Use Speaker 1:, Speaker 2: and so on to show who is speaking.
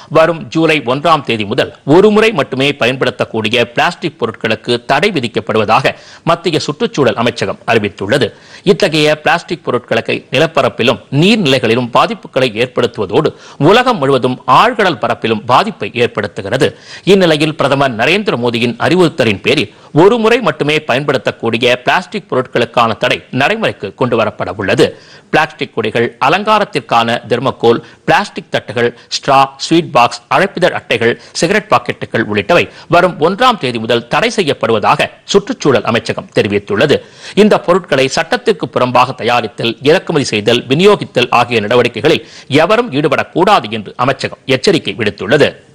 Speaker 1: வரும் ஜூலை ஒன்றாம் தேதி முதல் ஒருமுறை மட்டுமே பயன்படுத்தக்கூடிய பிளாஸ்டிக் பொருட்களுக்கு தடை விதிக்கப்படுவதாக மத்திய சுற்றுச்சூழல் அமைச்சகம் அறிவித்துள்ளது இத்தகைய பிளாஸ்டிக் பொருட்களுக்கு நிலப்பரப்பிலும் நீர்நிலைகளிலும் பாதிப்புகளை ஏற்படுத்துவதோடு உலகம் முழுவதும் ஆழ்கடல் பரப்பிலும் பாதிப்பை ஏற்படுத்துகிறது இந்நிலையில் பிரதமர் நரேந்திர மோடியின் அறிவுறுத்தலின் பேரில் ஒரு முறை மட்டுமே பயன்படுத்தக்கூடிய பிளாஸ்டிக் பொருட்களுக்கான தடை நடைமுறைக்கு கொண்டு வரப்பட உள்ளது பிளாஸ்டிக் குடைகள் அலங்காரத்திற்கான தெர்மோகோல் பிளாஸ்டிக் தட்டுகள் ஸ்ட்ரா ஸ்வீட் பாக்ஸ் அழைப்பிதழ் அட்டைகள் சிகரெட் பாக்கெட்டுகள் உள்ளிட்டவை வரும் ஒன்றாம் தேதி முதல் தடை செய்யப்படுவதாக சுற்றுச்சூழல் அமைச்சகம் தெரிவித்துள்ளது இந்த பொருட்களை சட்டத்திற்கு புறம்பாக தயாரித்தல் இறக்குமதி செய்தல் விநியோகித்தல் ஆகிய நடவடிக்கைகளில் எவரும் ஈடுபடக்கூடாது என்று அமைச்சகம் எச்சரிக்கை விடுத்துள்ளது